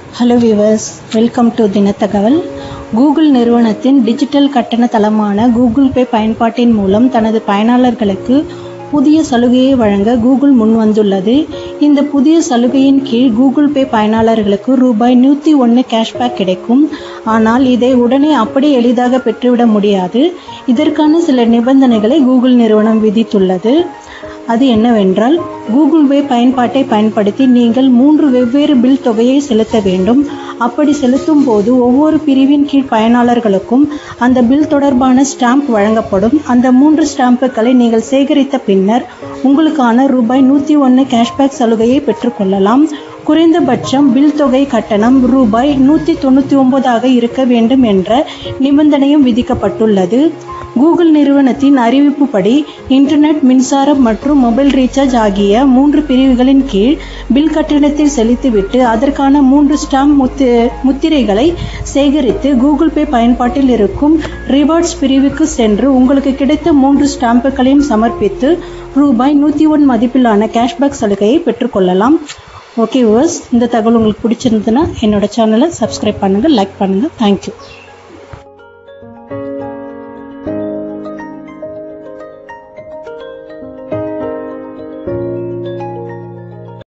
hello viewers welcome to தினத்தகவல் Google நிறுவனத்தின் digital கட்டண தளமான கூகுள் பே பயன்பாட்டின் மூலம் தனது பயனாளர்களுக்கு புதிய சலுகையை வழங்க கூகுள் முன்வந்துள்ளது இந்த புதிய சலுகையின் கீழ் கூகுள் பே பயனாளர்களுக்கு ரூபாய் நூற்றி ஒன்று கேஷ்பேக் கிடைக்கும் ஆனால் இதை உடனே அப்படி எளிதாக பெற்றுவிட முடியாது இதற்கான சில நிபந்தனைகளை கூகுள் நிறுவனம் விதித்துள்ளது அது என்னவென்றால் கூகுள் பே பயன்பாட்டை பயன்படுத்தி நீங்கள் மூன்று வெவ்வேறு பில் தொகையை செலுத்த வேண்டும் அப்படி செலுத்தும் போது ஒவ்வொரு பிரிவின் கீழ் பயனாளர்களுக்கும் அந்த பில் தொடர்பான ஸ்டாம்ப் வழங்கப்படும் அந்த மூன்று ஸ்டாம்புகளை நீங்கள் சேகரித்த பின்னர் உங்களுக்கான ரூபாய் நூற்றி ஒன்று கேஷ்பேக் சலுகையை பெற்றுக்கொள்ளலாம் குறைந்தபட்சம் பில் தொகை கட்டணம் ரூபாய் நூற்றி தொண்ணூற்றி ஒன்பதாக இருக்க வேண்டும் என்ற நிபந்தனையும் விதிக்கப்பட்டுள்ளது கூகுள் நிறுவனத்தின் அறிவிப்புப்படி இன்டர்நெட் மின்சாரம் மற்றும் மொபைல் ரீசார்ஜ் ஆகிய மூன்று பிரிவுகளின் கீழ் பில் கட்டணத்தை செலுத்திவிட்டு அதற்கான மூன்று ஸ்டாம்ப் முத்து முத்திரைகளை சேகரித்து கூகுள் பே பயன்பாட்டில் இருக்கும் ரிவார்ட்ஸ் பிரிவுக்கு சென்று உங்களுக்கு கிடைத்த மூன்று ஸ்டாம்புகளையும் சமர்ப்பித்து ரூபாய் நூற்றி ஒன் மதிப்பிலான கேஷ்பேக் சலுகையை பெற்றுக்கொள்ளலாம் ஓகே வியூவர்ஸ் இந்த தகவல் உங்களுக்கு பிடிச்சிருந்ததுன்னா என்னோட சேனலை சப்ஸ்கிரைப் பண்ணுங்கள் லைக் பண்ணுங்கள் தேங்க்யூ